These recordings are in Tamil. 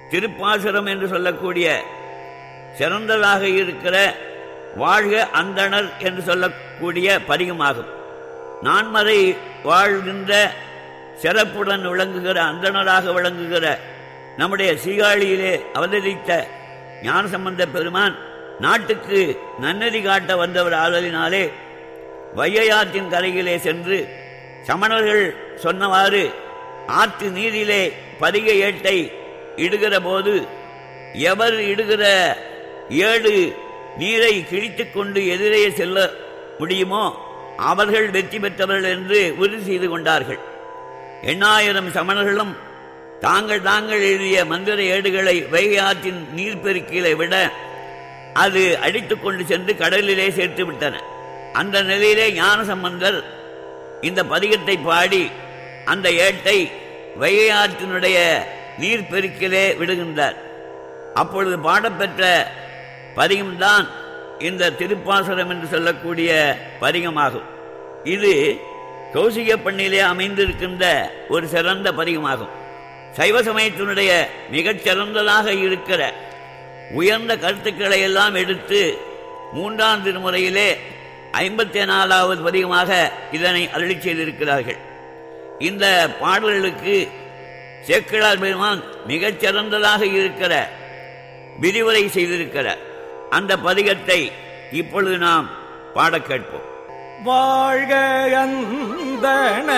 திருப்பாசுரம் என்று சொல்லக்கூடிய சிறந்ததாக இருக்கிற வாழ்க அந்தணர் என்று சொல்லக்கூடிய பதிகமாகும் நான்மறை வாழ்கின்ற சிறப்புடன் விளங்குகிற அந்தணராக விளங்குகிற நம்முடைய சீகாழியிலே அவதரித்த ஞானசம்பந்த பெருமான் நாட்டுக்கு நன்னதி காட்ட வந்தவர் ஆதலினாலே வையாற்றின் கரையிலே சென்று சமணர்கள் சொன்னவாறு ஆற்று நீரிலே பதிக ஏட்டை இடுகிற போது எவர் இடுகிற ஏழு நீரை கிழித்துக் கொண்டு எதிரே செல்ல முடியுமோ அவர்கள் வெற்றி பெற்றவர்கள் என்று உறுதி செய்து கொண்டார்கள் எண்ணாயிரம் சமணர்களும் தாங்கள் தாங்கள் எழுதிய மந்திர ஏடுகளை வைகை ஆற்றின் நீர்ப்பெருக்கிலே விட அது அடித்துக் கொண்டு சென்று கடலிலே சேர்த்து விட்டன அந்த நிலையிலே ஞானசம்பந்தர் இந்த பதிகத்தை பாடி அந்த ஏட்டை வைகை ஆற்றினுடைய நீர்ப்பெருக்கிலே விடுகின்றார் அப்பொழுது பாடப்பெற்ற பதிகம்தான் இந்த திருப்பாசுரம் என்று சொல்லக்கூடிய பதிகமாகும் இது கௌசிக பண்ணிலே அமைந்திருக்கின்ற ஒரு சிறந்த பதிகமாகும் சைவ சமயத்தினுடைய மிகச் சிறந்ததாக இருக்கிற உயர்ந்த கருத்துக்களை எல்லாம் எடுத்து மூன்றாம் திருமுறையிலே ஐம்பத்தி நாலாவது பதிகமாக இதனை அருளி செய்திருக்கிறார்கள் இந்த பாடல்களுக்கு சேக்கிழார் பெருமான் மிகச் சிறந்ததாக இருக்கிற விரிவுரை செய்திருக்கிற அந்த பதிகத்தை இப்பொழுது நாம் பாடக் கேட்போம் வாழ்க அந்தண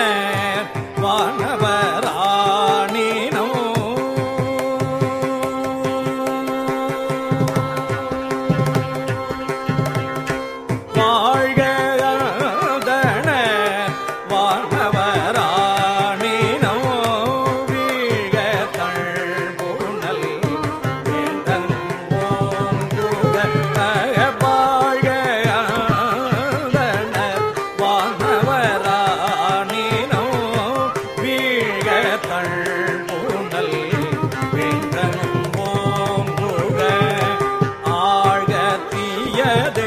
வானவராணினோ வாழ்க அந்தண வானவராணினோ வீழ்க தழ்புணல் வேந்தன் ஓங்குக வாழ்க அந்தண வானவராணினோ வீழ்க தழ்புணல் வேந்தன் ஓங்குக ஆழ்க தீயது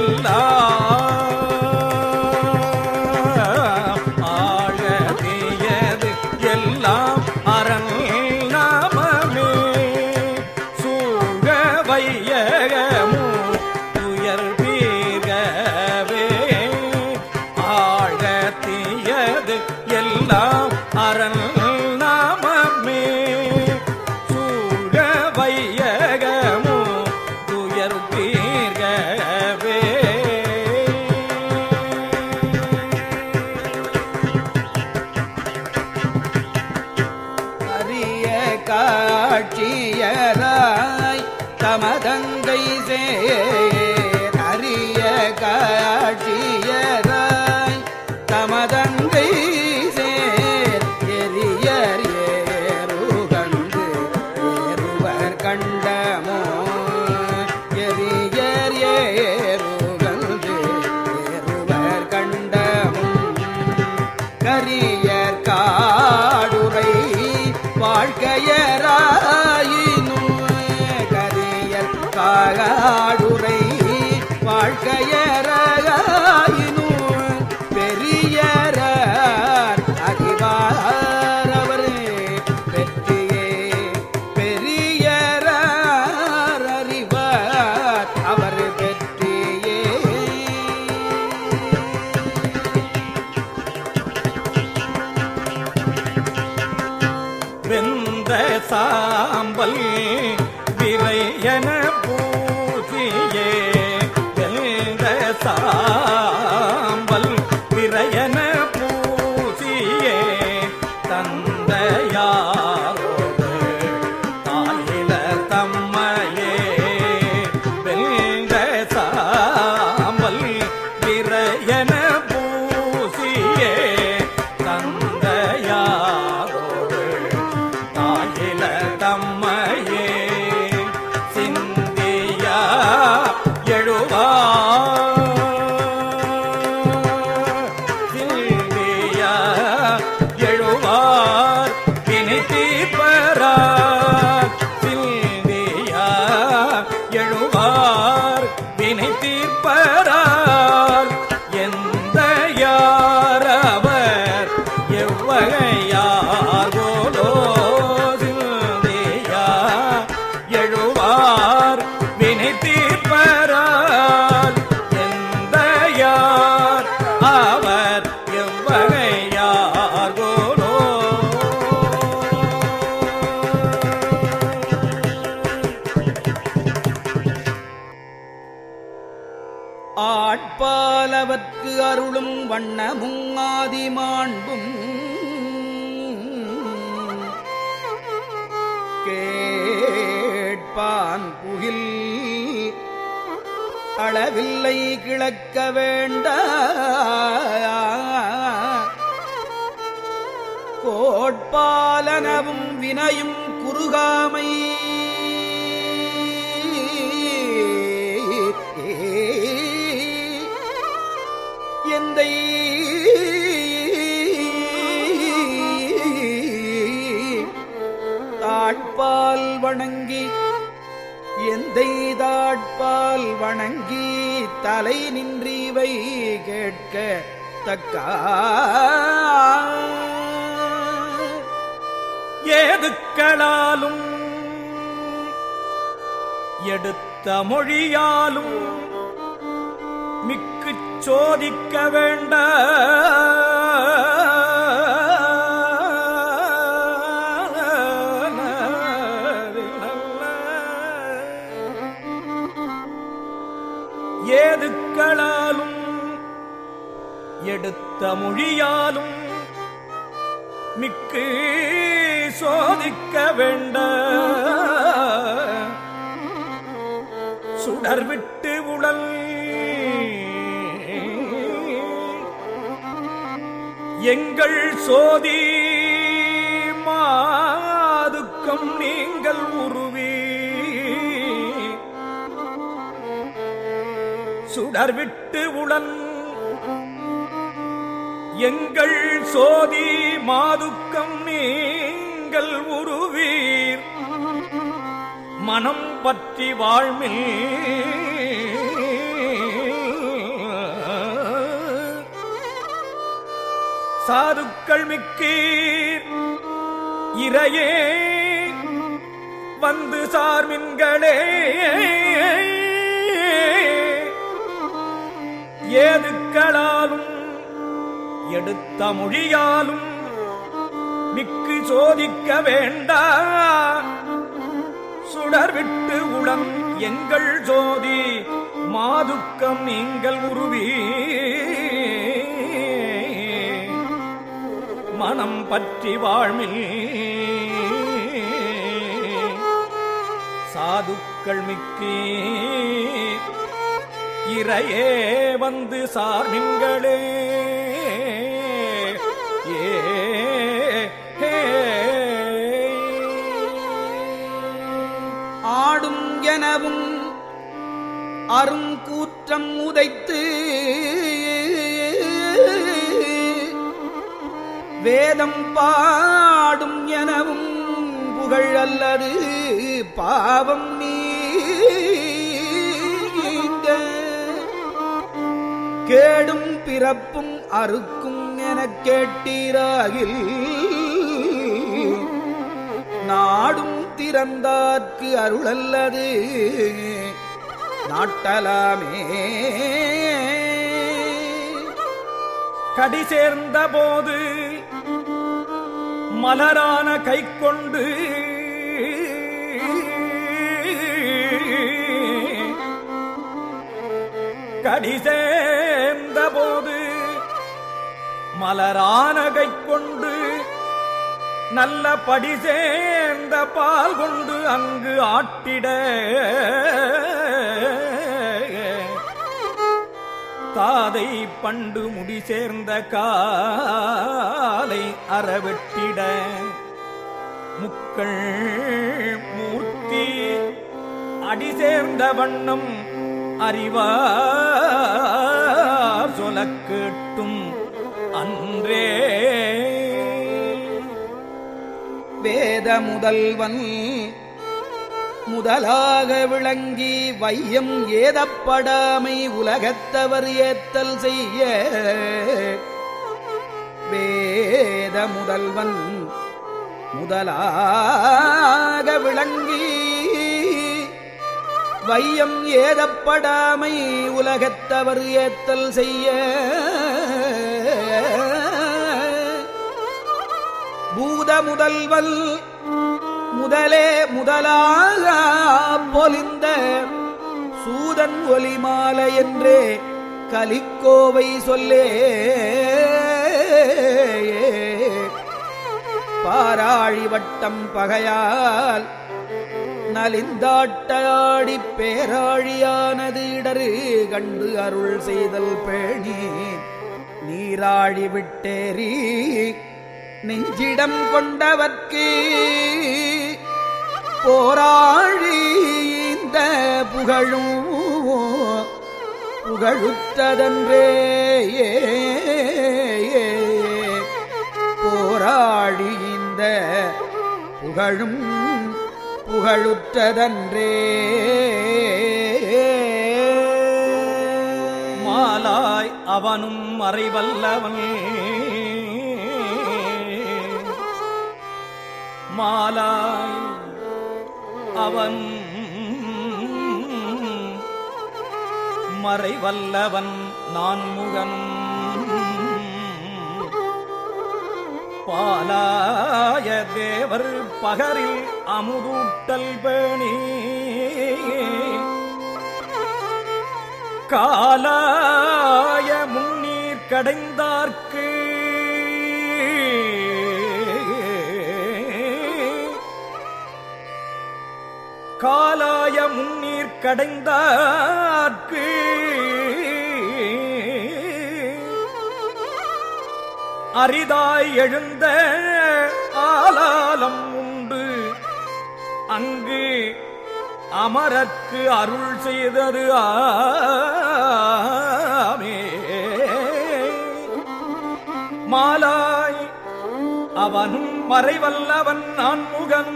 எல்லாம் ஆழ தீயது எல்லாம் அரண் நாமமே சூழ வையகமு துயர் வீர்கவே ஆழ தீயது எல்லாம் அரண் நாமமே சூழ வையகமு துயர் தீர்கவே அரிய காட்சியராய் தமதங்கை சேர் அரிய காட்சியராய் தமதங்கை சேர் எரியர் ஏறுகண்டு ஏறுவர் கண்டமோ எரியர் ஏறுகண்டு ஏறுவர் கண்டமும் கரியர் காடுரை வாழ்க்கையராயினும் கரியர் காடுரை வாழ்க்கையராயினும் பெரியர் அறிவார் அவர் பெற்றியே பெரியர் அறிவார் அவர் பெற்றியே வெந்த சாம்பல் விரையன பூசியே வெந்த சாம்பல் விரையன பூசியே தந்தையாரோடு தாயில தம்மையே வெந்த சாம்பல் விரையன பூசியே தந்தையாரோடு தாயில தம்மையே சிந்தியா எழுவா சிந்தியா எழுவார் வினை தீர்ப்பரார் சிந்தியா எழுவார் வினை தீர்ப்பரார் எந்த யாரவர் எவ்வகையார் போலோ சிந்தியா அருளும் வண்ணமும் ஆதிமாண்பும் கேட்பான் புகில் அளவில்லை கிழக்க வேண்ட கோட்பாலனவும் வினையும் குறுகாமை எந்தை தாட்பால் வணங்கி எந்தை தாட்பால் வணங்கி தலை நின்றிவை கேட்க தக்க ஏதுக்களாலும் எடுத்த மொழியாலும் மிக்குச் சோதிக்க வேண்ட ஏதுக்களாலும் எடுத்த மொழியாலும் மிக்கு சோதிக்க வேண்ட சுடர் விட்டு உடல் எங்கள் சோதி மாதுக்கம் நீங்கள் உருவி சுடர் விட்டு உடன் எங்கள் சோதி மாதுக்கம் நீங்கள் உருவீர் மனம் பற்றி வாழ்மில் சாதுக்கள் மிக்கீர் இறையே வந்து சார்மின்களே ஏதுக்களாலும் எடுத்த மொழியாலும் மிக்கு சோதிக்க வேண்டா சுடர் விட்டு உளம் எங்கள் ஜோதி மாதுக்கம் நீங்கள் உருவி மனம் பற்றி வாழ்மில் சாதுக்கள் மிக்கே இறையே வந்து சார்மின்களே ஏ ஹே. ஆடும் எனவும் அருங்கூற்றம் உதைத்து வேதம் பாடும் எனவும் புகழ் அல்லது பாவம் நீங்க கேடும் பிறப்பும் அறுக்கும் எனக் கேட்டீராகில் நாடும் திறந்தார்க்கு அருளல்லது நாட்டலாமே கடி சேர்ந்த போது மலரான கை கொண்டு கடி சேர்ந்த போது மலரான கை கொண்டு நல்ல படி சேர்ந்த பால் கொண்டு அங்கு ஆட்டிட தாதை பண்டு முடி சேர்ந்த காலை அறவெட்டிட முக்கள் மூர்த்தி அடி சேர்ந்த வண்ணம் அறிவார் சொல கேட்டும் அன்றே வேத முதல்வன் முதலாக விளங்கி வையம் ஏதப்படாமை உலகத்தவர் ஏத்தல் செய்ய வேத முதல்வன் முதலாக விளங்கி வையம் ஏதப்படாமை உலகத்தவர் ஏத்தல் செய்ய பூத முதல்வல் முதலே முதலாக பொலிந்த சூதன் ஒலிமாலை என்றே கலிக்கோவை சொல்லே பாராழி வட்டம் பகையால் நலிந்தாட்டாடி பேராழியானது இடரு கண்டு அருள் செய்தல் பேணி நீராழி விட்டேறி நெஞ்சிடம் கொண்டவர்க்கு போராழி இந்த புகழும் புகழுற்றதன்றே போராடி இந்த புகழும் புகழுற்றதன்றே மாலாய் அவனும் மறைவல்லவன் மாலாய் அவன் மறைவல்லவன் நான் முகன் பாலாய தேவர் பகரில் அமுதூட்டல் பேணி காலாய முன்னீர் கடைந்தார்க்கு காலாய முன்னீர் கடைந்தார்க்கு அரிதாய் எழுந்த ஆலாலம் உண்டு அங்கு அமரர்க்கு அருள் செய்தது ஆமே மாலாய் அவனும் மறைவல்லவன் நான் முகன்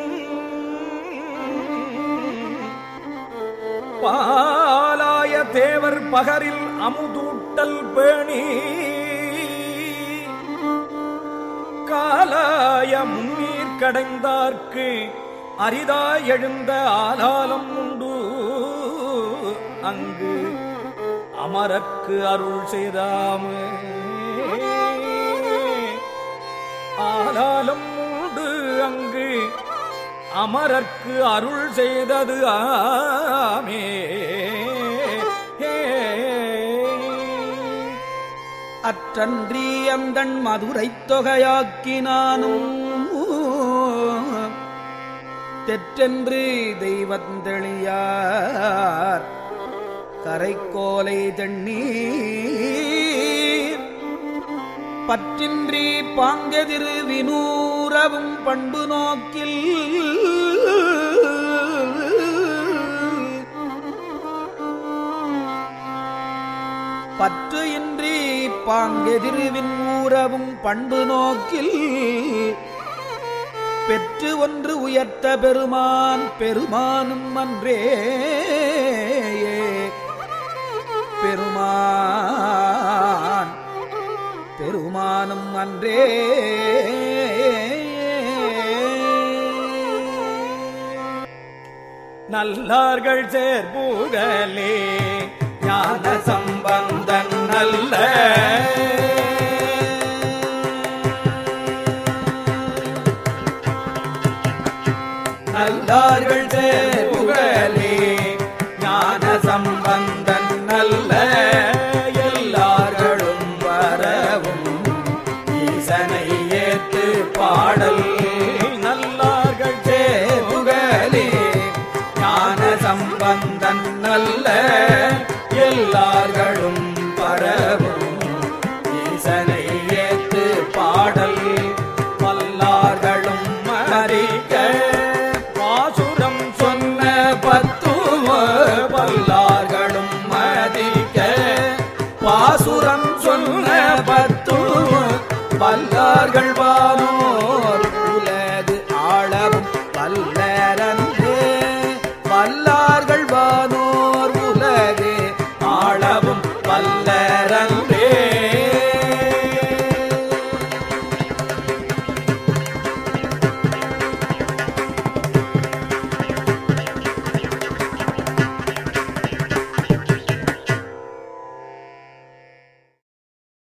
பாலாய தேவர் பகரில் அமுதூட்டல் பேணி காலாய முன்னீர் கடைந்தார்க்கு அரிதாய் எழுந்த ஆலாலம் உண்டு அங்கு அமரக்கு அருள் செய்தாம ஆலாலம் உண்டு அங்கு அமரர்க்கு அருள் செய்தது ஆமே அற்றன்றி அந்தன் மதுரைத் தொகையாக்கினானும் தெற்றென்று தெய்வந்தெளியார் கரைக்கோலை தண்ணீர் பற்றின்றி பாங்கெதிரு வினூரவும் பண்பு நோக்கில் பற்று இன்றி பாங்கெதிருவின் ஊரவும் பண்பு நோக்கில் பெற்று ஒன்று உயர்த்த பெருமான் பெருமானும் அன்றே பெருமான் பெருமானும் அன்றே நல்லார்கள் சேர்பூதலே ஞான சம்பந்தன் நல்ல நல்லார்கள் சேர்புகலே ஞான சம்பந்தன் நல்ல எல்லார்களும் வரவும் ஈசனை ஏத்து பாடல் நல்லார்கள் சேர்புகலே ஞான சம்பந்தன் நல்ல எல்லார்களும் பரவும் ஈசனை ஏத்து பாடல் வல்லார்களும் மறிக்க பாசுரம் சொன்ன பத்துவ வல்லார்களும் மதிக்க பாசுரம் சொன்ன பத்துவ வல்லார்கள் வானோர் உலகு ஆளவும் வல்லரன